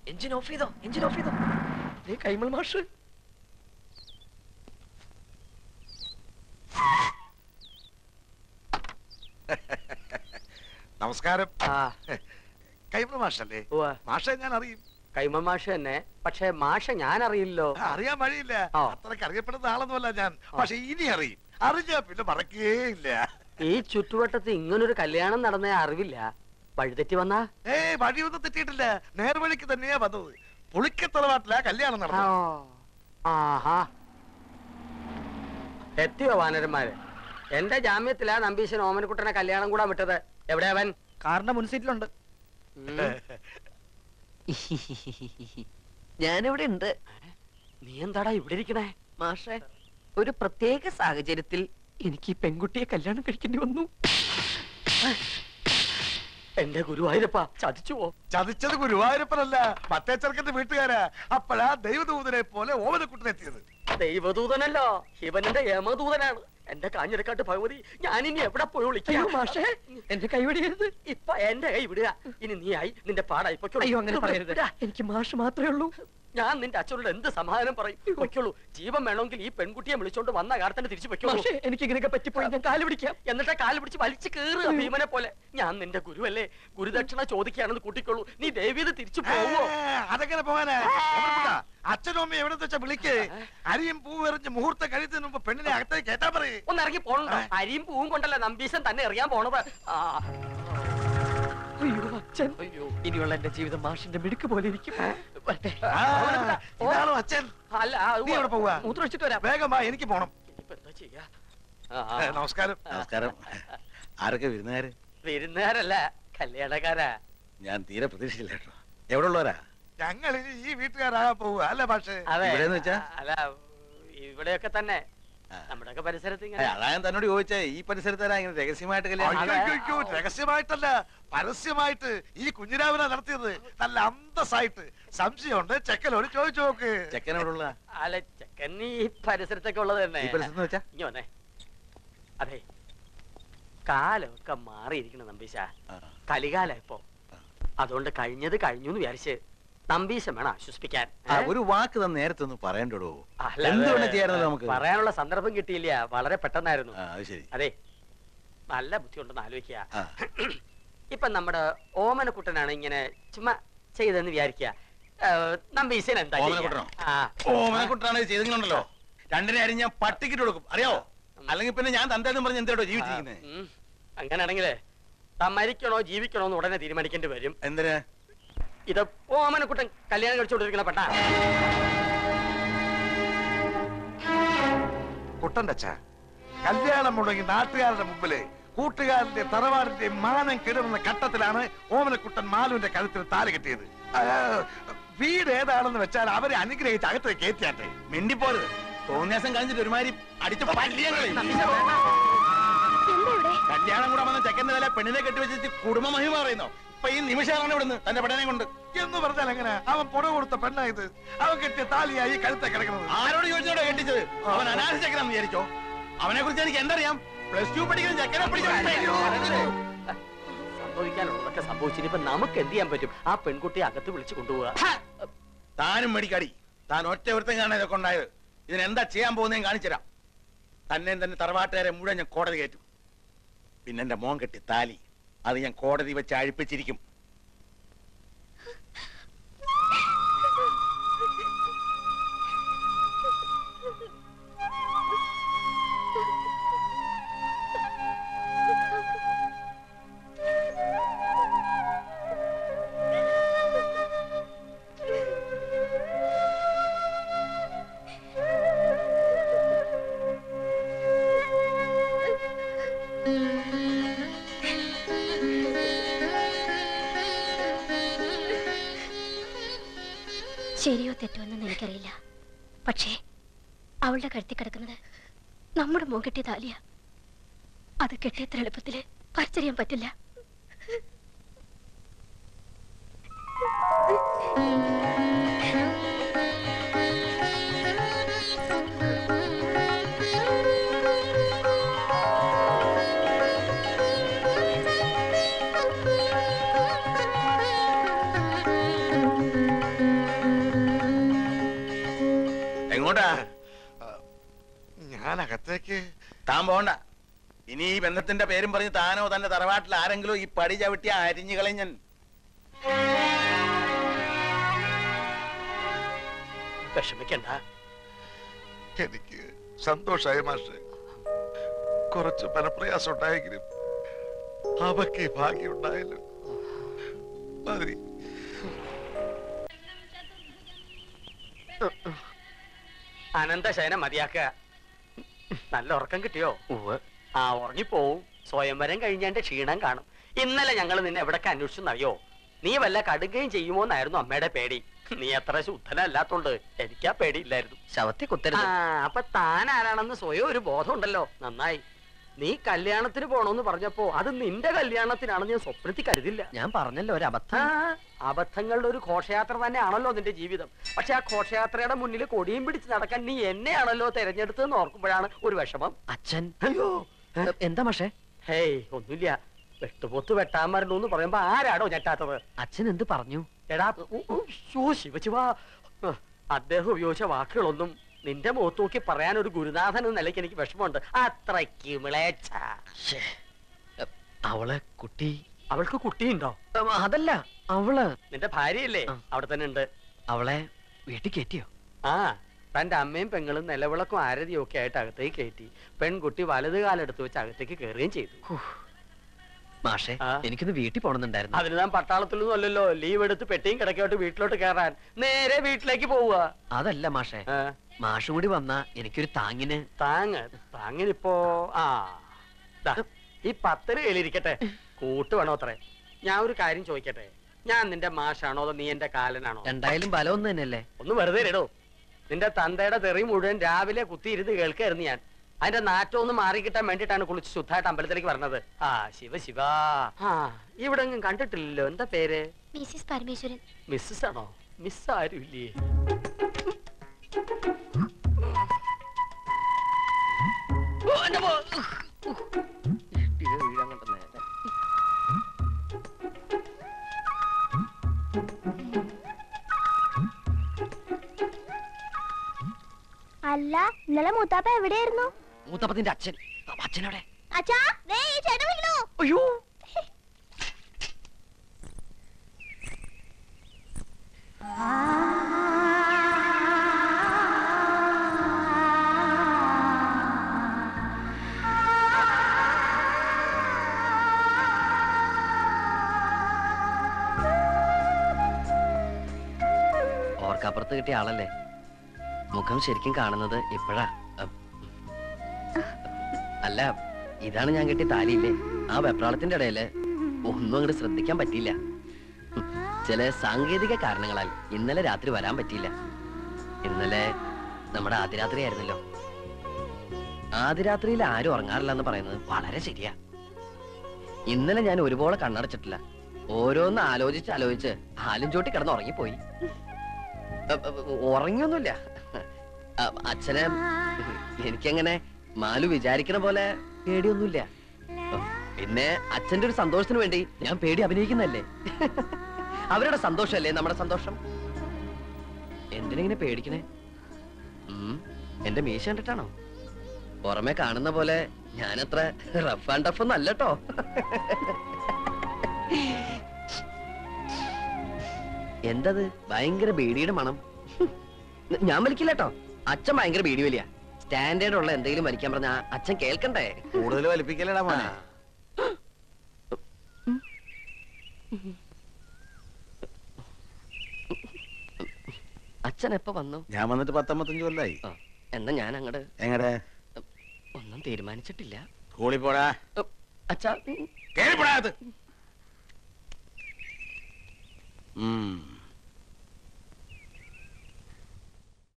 Engine off ചെയ്തോ engine off ചെയ്തോ ദേ കൈമൾ മാഷ് നമസ്കാരം ആ കൈമ മാഷല്ലേ ഉവ്വ. മാഷെ ഞാൻ അറിയും കൈമ മാഷ തന്നെ പക്ഷെ മാഷ ഞാൻ അറിയില്ലോ ആ, അറിയാൻ വഴിയില്ല ആ. അത്രക്ക് അറിയപ്പെടുന്ന ആളൊന്നുമല്ല ഞാൻ പക്ഷെ ഇനി അറിയും അറിഞ്ഞാ പിന്നെ മറക്കേയില്ല ഈ ചുറ്റുവട്ടത്ത് ഇങ്ങനൊരു കല്യാണം നടന്ന അറിവില്ല വഴിതെറ്റി വന്നാ ഏയ് വഴിയൊന്നും തെറ്റിയിട്ടില്ല നേർവഴിക്ക് തന്നെയാ വന്നത് പുളിക്കത്തറവാട്ടിലാ കല്യാണം ആ. നടന്നത് ആഹാ എത്തിയോ വാനരന്മാര് എന്റെ ജാമ്യത്തിലാ നമ്പീശൻ ഓമനക്കുട്ടനെ കല്യാണം കൂടാൻ വിട്ടത് എവിടെയാ അവൻ കാറിന്റെ മുൻസീറ്റിലുണ്ട് ഉം. ഞാനിവിടെ ഉണ്ട് നീ എന്താടാ ഇവിടെ ഇരിക്കണേ മാഷെ ഒരു പ്രത്യേക സാഹചര്യത്തിൽ എനിക്ക് ഈ പെൺകുട്ടിയെ കല്യാണം കഴിക്കേണ്ടി വന്നു എന്റെ ഗുരുവായൂരപ്പ ചതിച്ചുവോ ചതിച്ചത് ഗുരുവായൂരപ്പനല്ല മറ്റേ ചെറുക്കന്റെ വീട്ടുകാരാ അപ്പോഴാ ദൈവദൂതനെ പോലെ ഓമനക്കുട്ടനെത്തിയത് ദൈവദൂതനല്ലോ ശിവനന്റെ യമദൂതനാണ് എന്റെ കാഞ്ഞിരക്കാട്ട് ഭഗവതി ഞാനിനി എവിടെ പോയി അയ്യോ വിളിക്കാം മാഷേ എന്റെ കൈവടിയരുത് ഇപ്പൊ എന്റെ കൈ വിടുക ഇനി നീ ആയി നിന്റെ പാടായി പൊയ്ക്കോളൂ. അയ്യോ അങ്ങനെ പറയരുത് വിടാ. എനിക്ക് മാഷ് മാത്രമേ ഉള്ളൂ ഞാൻ നിന്റെ അച്ഛനോട് എന്ത് സമാധാനം പറയും പൊയ്ക്കോളൂ ജീവൻ വേണമെങ്കിൽ ഈ പെൺകുട്ടിയെ വിളിച്ചോണ്ട് വന്ന കാലത്തന്നെ തിരിച്ചു പൊയ്ക്കോളൂ മാഷേ എനിക്ക് ഇങ്ങനെയൊക്കെ പറ്റിപ്പോയി ഞാൻ കാല് പിടിക്കാം എന്നിട്ട് കാല് പിടിച്ച് വലിച്ചു കയറുക ഭീമനെ പോലെ ഞാൻ നിന്റെ ഗുരുവല്ലേ ഗുരുദക്ഷിണ ചോദിക്കുകയാണെന്ന് കൂട്ടിക്കോളൂ നീ ദേവീത് തിരിച്ചു പോവോ അതെങ്ങനെ പോവാനാ ഓമനക്കുട്ടാ, അച്ഛനും അമ്മയും എവിടെ വെച്ചാ വിളിക്കേ അരിയും പൂ എറിഞ്ഞ് മുഹൂർത്തം കഴിയുന്നതിന് മുമ്പ് പെണ്ണിനെ അകത്തേക്ക് കേട്ടാ പറയേ ഒന്ന് ഇറങ്ങി പോണോ അരിയും പൂവും കൊണ്ടല്ല നമ്പീശൻ തന്നെ എറിയാൻ പോണത് ആ അയ്യോ അച്ഛൻ ഇനിയുള്ള എന്റെ ജീവിതം മാഷിന്റെ മിടുക്ക് പോലെ ഇരിക്കും വരട്ടെ. ആ, ഇതാണോ അച്ഛൻ അല്ല ആ, നീ എവിടെ പോവാ മൂത്രമൊഴിച്ചിട്ട് വരാം വേഗം വാ എനിക്ക് പോണം ഇനിയിപ്പോ എന്താ ചെയ്യാ ഏ, നമസ്കാരം നമസ്കാരം ആരൊക്കെ വിരുന്നുകാര് വരുന്നേരല്ല കല്യാണക്കാരാ ഞാൻ തീരെ പ്രതീക്ഷിച്ചില്ല കേട്ടോ എവിടെ ഉള്ളവരാ ഞങ്ങൾ ഇനി ഈ വീട്ടുകാരാകാൻ പോവുക അല്ലേ പക്ഷേ അതെ ഇവിടെന്ന് വെച്ചാ? അല്ല ഇവിടെയൊക്കെ തന്നെ ആ. നമ്മുടെയൊക്കെ പരിസരത്ത് ഏ, ഇങ്ങനെ അതാ ഞാൻ തന്നോട് ചോദിച്ചേ ഈ പരിസരത്താരാ ഇങ്ങനെ രഹസ്യമായിട്ട് കല്യാണം അതെ. അയ്യോ, അയ്യോ, രഹസ്യമായിട്ടല്ല പരസ്യമായിട്ട് ഈ കുഞ്ഞിരാവിനെ നടത്തിയത് നല്ല അന്തസ്സായിട്ട് സംശയമുണ്ട് ചെക്കലോട് ചോദിച്ചു നോക്ക് ചെക്കൻ എവിടെ ഉള്ള അല്ല ചെക്കൻ ഈ പരിസരത്തൊക്കെ ഉള്ളത് തന്നെ ഈ പരിസരത്ത് വെച്ചാ ഇനി വന്നേ അതെ കാലമൊക്കെ മാറിയിരിക്കണം നമ്പീശ ആ. കലികാല ഇപ്പോ അതുകൊണ്ട് കഴിഞ്ഞത് കഴിഞ്ഞു എന്ന് വിചാരിച്ച് നമ്പീശം വേണം ആശ്വസിപ്പിക്കാൻ ആ, ഏ? ഒരു വാക്ക് തന്നെ നേരത്തെ ഒന്ന് പറയണ്ടോ അല്ല, എന്ത് അത് വേണം ചെയ്യാറുണ്ട് നമുക്ക് പറയാനുള്ള സന്ദർഭം കിട്ടിയില്ല വളരെ പെട്ടെന്നായിരുന്നു ആ, അത് ശരി അതെ നല്ല ബുദ്ധിയുണ്ടെന്ന് ആലോചിക്കുക ആ. ഇപ്പൊ നമ്മുടെ ഓമനക്കുട്ടനാണ് ഇങ്ങനെ ചുമ്മാ ചെയ്തെന്ന് വിചാരിക്കുക നമ്പീശൻ എന്താ ചെയ്യാ? ഓമനക്കുട്ടനോ? ആ ഓമനക്കുട്ടാണ് ഇത് ചെയ്തെങ്കിലുണ്ടല്ലോ രണ്ടിനെ അരി ഞാൻ പട്ടിക്കിട്ട് കൊടുക്കും അറിയാവോ അല്ലെങ്കിൽ പിന്നെ ഞാൻ തന്തേന്നും പറഞ്ഞ് എന്തേടോ ജീവിച്ചിരിക്കുന്നത് ഉം. അങ്ങനെയാണെങ്കിലേ താൻ മരിക്കണോ ജീവിക്കണോ എന്ന് ഉടനെ തീരുമാനിക്കേണ്ടി വരും എന്തിന് ഇത് ഓമനക്കുട്ടൻ കല്യാണം കഴിച്ചുകൊണ്ടിരിക്കുന്ന പെട്ട കുട്ടന്റെ അച്ഛ കല്യാണം മുടങ്ങി നാട്ടുകാരുടെ മുമ്പില് കൂട്ടുകാരന്റെ തറവാടിന്റെ മാനം കിടന്ന ഘട്ടത്തിലാണ് ഓമനക്കുട്ടൻ മാലുവിന്റെ കഴുത്തിൽ താല് കെട്ടിയത് ആ, വീട് ഏതാണെന്ന് വെച്ചാൽ അവരെ അനുഗ്രഹിച്ച് അകത്തേക്ക് കയറ്റിയാട്ടെ മിണ്ടിപ്പോരുത് തോന്നിയാസം കഴിഞ്ഞിട്ട് ഒരുമാതിരി അടിച്ച പല്ലിയങ്ങളെ കല്യാണം കൂടെ വന്ന ചെക്കന്റെ തല പെണ്ണിനെ കെട്ടിവെച്ചിട്ട് കുടുംബ മഹിമ പറയുന്നോ ഇപ്പൊ ഈ നിമിഷമാണ് ഇവിടുന്ന് തന്റെ പെടനെ കൊണ്ട് എന്ന് പറഞ്ഞാൽ എങ്ങനെ അവൻ പുറ കൊടുത്ത പെണ്ണ ഇത് അവൻ കെട്ടിയ താലിയായി കഴുത്തെ കിടക്കുന്നത് ആരോട് ചോദിച്ചോടോ കെട്ടിച്ചത് അവൻ അനാഥ ചെക്കനാന്ന് വിചാരിച്ചോ അവനെ കുറിച്ച് എനിക്ക് എന്തറിയാം പ്ലസ് ടു പഠിക്കുന്ന ചെക്കനെ പിടിച്ചു സംഭവിക്കാനുള്ളതൊക്കെ സംഭവിച്ചിട്ട് ഇപ്പൊ നമുക്ക് എന്ത് ചെയ്യാൻ പറ്റും ആ പെൺകുട്ടിയെ അകത്ത് വിളിച്ചു കൊണ്ടുപോവുക താനും മേടിക്കാടി താൻ ഒറ്റ ഒരുത്തം കാണാൻ ഇതൊക്കെ ഉണ്ടായത് ഇതിന് എന്താ ചെയ്യാൻ പോകുന്നതും കാണിച്ചുതരാം തന്നെ തന്നെ തറവാട്ടുകാരെ മുഴുവൻ ഞാൻ കോടതി കയറ്റും പിന്നെ എന്റെ മോൻ കെട്ടി താലി അത് ഞാൻ കോടതി വെച്ച് അഴിപ്പിച്ചിരിക്കും ശരിയോ തെറ്റോ എന്നെന്ന് എനിക്കറിയില്ല പക്ഷേ അവളുടെ കഴുത്തി കിടക്കുന്നത് നമ്മുടെ മോൻ കെട്ടിയ താലിയ അത് കെട്ടിയത്ര എളുപ്പത്തില് പറിച്ചറിയാൻ പറ്റില്ല Thank you. ഞാൻ അകത്തേക്ക് താൻ പോണ്ട ഇനി ഈ ബന്ധത്തിന്റെ പേരും പറഞ്ഞ് താനോ തന്റെ തറവാട്ടിൽ ആരെങ്കിലും ഈ പടി ചവിട്ടി അരിഞ്ഞു കളഞ്ഞൻ വിഷമിക്കണ്ട എനിക്ക് സന്തോഷായി മാഷെ കുറച്ച് മനപ്രയാസം ഉണ്ടായെങ്കിലും അവക്ക് ഈ ഭാഗ്യം ഉണ്ടായല്ലോ മതി അനന്തശയന മതിയാക്ക നല്ല ഉറക്കം കിട്ടിയോ ആ ഉറങ്ങിപ്പോവും സ്വയംവരം കഴിഞ്ഞാന്റെ ക്ഷീണം കാണും ഇന്നലെ ഞങ്ങൾ നിന്നെ എവിടൊക്കെ അന്വേഷിച്ചെന്നറിയോ നീ വല്ല കടുകയും ചെയ്യുമോന്നായിരുന്നു അമ്മയുടെ പേടി നീ അത്ര ശുദ്ധനല്ലാത്തോണ്ട് എനിക്കാ പേടിയില്ലായിരുന്നു ശവത്തെ ആ കുത്തരുത് അപ്പൊ താൻ ആരാണെന്ന് സ്വയം ഒരു ബോധം ഉണ്ടല്ലോ നന്നായി നീ കല്യാണത്തിന് പോണോന്ന് പറഞ്ഞപ്പോ അത് നിന്റെ കല്യാണത്തിനാണെന്ന് ഞാൻ സ്വപ്നത്തിൽ കരുതില്ല ഞാൻ പറഞ്ഞല്ലോ ഒരു ആ, അബദ്ധം അബദ്ധങ്ങളുടെ ഒരു ഘോഷയാത്ര തന്നെയാണല്ലോ നിന്റെ ജീവിതം പക്ഷെ ആ ഘോഷയാത്രയുടെ മുന്നിൽ കൊടിയും പിടിച്ച് നടക്കാൻ നീ എന്നെയാണല്ലോ തെരഞ്ഞെടുത്തതെന്ന് ഓർക്കുമ്പോഴാണ് ഒരു വിഷമം അച്ഛൻ അയ്യോ എന്താ മാഷേ ഹേയ് ഒന്നുമില്ല വെട്ടുപോത്ത് വെട്ടാൻ വരണു എന്ന് പറയുമ്പോ ആരാടോ ഞെട്ടാത്തത് അച്ഛൻ എന്ത് പറഞ്ഞു എടാ ഉ, ഉ, ശ്ശോ, ശിവശിവ ഹ്, അദ്ദേഹം ഉപയോഗിച്ച വാക്കുകളൊന്നും നിന്റെ മുഖത്ത് നോക്കി പറയാൻ ഒരു ഗുരുനാഥൻ എന്ന നിലയ്ക്ക് എനിക്ക് വിഷമമുണ്ട് അത്രയ്ക്ക് മിളേച്ച ശ്ശേ. എ, അവളെ കുട്ടി അവൾക്ക് കുട്ടിയുണ്ടോ ഉം, അതല്ല അവള് നിന്റെ ഭാര്യയല്ലേ ആ. അവിടെ തന്നെ ഉണ്ട് അവളെ വീട്ടിൽ കയറ്റിയോ ആ തന്റെ അമ്മയും പെങ്ങളും നിലവിളക്കും ആരതിയും ഒക്കെ ആയിട്ട് അകത്തേക്ക് കയറ്റി പെൺകുട്ടി വലത് കാലെടുത്ത് വെച്ച് അകത്തേക്ക് കയറുകയും ചെയ്തു മാഷേ ആ. എനിക്കൊന്ന് വീട്ടിൽ പോണെന്നുണ്ടായിരുന്നു അതിന് താൻ പട്ടാളത്തിലൊന്നും അല്ലല്ലോ ലീവ് എടുത്ത് പെട്ടിയും കിടക്കോട്ട് വീട്ടിലോട്ട് കയറാൻ നേരെ വീട്ടിലേക്ക് പോവുക അതല്ല മാഷേ ആ, മാഷും കൂടി വന്നാ എനിക്കൊരു താങ്ങിന് താങ്ങ് താങ്ങിനിപ്പോ ആ ദാ, ഈ പത്തര കയ്യിലിരിക്കട്ടെ കൂട്ട് വേണോ അത്രേ ഞാൻ ഒരു കാര്യം ചോദിക്കട്ടെ ഞാൻ നിന്റെ മാഷാണോ അതോ നീ എന്റെ കാലനാണോ എന്തായാലും ബലം ഒന്ന് തന്നെയല്ലേ ഒന്ന് വെറുതെ ഇടോ നിന്റെ തന്തയുടെ തെറി മുഴുവൻ രാവിലെ കുത്തിയിരുന്ന് കേൾക്കായിരുന്നു ഞാൻ അതിന്റെ നാറ്റം ഒന്ന് മാറിക്കിട്ടാൻ വേണ്ടിയിട്ടാണ് കുളിച്ച് ശുദ്ധമായിട്ട് അമ്പലത്തിലേക്ക് പറഞ്ഞത് ആ ശിവ ശിവ ആ ഇവിടെ എങ്ങും കണ്ടിട്ടില്ലല്ലോ എന്താ പേര് മിസ്സിസ് പരമേശ്വരൻ മിസ്സസ് ആണോ മിസ് ആരും ഇല്ലേ അല്ല ഇന്നലെ മൂത്താപ്പ എവിടെയായിരുന്നു മൂത്തപ്പത്തിന്റെ അച്ഛൻ ആ, അച്ഛനവിടെ അച്ഛാ ദേ ഈ ചേട്ടൻ വിളിക്കണു അയ്യോ ഓർക്കപ്പുറത്ത് കിട്ടിയ ആളല്ലേ മുഖം ശരിക്കും കാണുന്നത് ഇപ്പോഴാ അം. അല്ല ഇതാണ് ഞാൻ കെട്ടിയ താലിയില്ലേ ആ വെപ്രാളത്തിന്റെ ഇടയില് ഒന്നും അങ്ങോട്ട് ശ്രദ്ധിക്കാൻ പറ്റിയില്ല ഉം. ചില സാങ്കേതിക കാരണങ്ങളാൽ ഇന്നലെ രാത്രി വരാൻ പറ്റിയില്ല ഇന്നലെ നമ്മുടെ ആദ്യരാത്രി ആയിരുന്നല്ലോ ആദ്യരാത്രിയിൽ ആരും ഉറങ്ങാറില്ല എന്ന് പറയുന്നത് വളരെ ശരിയാ ഇന്നലെ ഞാൻ ഒരുപോലെ കണ്ണടച്ചിട്ടില്ല ഓരോന്ന് ആലോചിച്ച് ആലോചിച്ച് ആലും ചോട്ടി കിടന്ന് ഉറങ്ങിപ്പോയി അ- അ- ഉറങ്ങിയൊന്നുമില്ല അ- അച്ഛനെ എനിക്കങ്ങനെ മാലു വിചാരിക്കണ പോലെ പേടിയൊന്നുമില്ല പിന്നെ അച്ഛന്റെ ഒരു സന്തോഷത്തിന് വേണ്ടി ഞാൻ പേടി അഭിനയിക്കുന്നല്ലേ അവരുടെ സന്തോഷമല്ലേ നമ്മുടെ സന്തോഷം എന്തിനെങ്ങനെ പേടിക്കണേ ഉം, എന്റെ മീശ കണ്ടിട്ടാണോ പുറമെ കാണുന്ന പോലെ ഞാനത്ര റഫ് ആൻഡ് ടഫ് ഒന്നും അല്ലട്ടോ എന്തത് ഭയങ്കര ബീഡിയുടെ മണം ഞാൻ വലിക്കില്ല കേട്ടോ അച്ഛൻ ഭയങ്കര ബീഡി വലിയ സ്റ്റാൻഡേർഡ് ഉള്ള എന്തെങ്കിലും വലിക്കാൻ പറഞ്ഞ അച്ഛൻ കേൾക്കണ്ടേ കൂടുതൽ വലിപ്പിക്കലടാ മോനെ അച്ഛൻ എപ്പോ വന്നു ഞാൻ വന്നിട്ട് പത്തൊമ്പത്തഞ്ച് കൊല്ലായി ആ, എന്നാ ഞാൻ അങ്ങട് എങ്ങടെ ഒന്നും തീരുമാനിച്ചിട്ടില്ല സ്കൂളിൽ പോടാ അച്ഛാ ഉം, കേറിപ്പോടാ അത് ഉം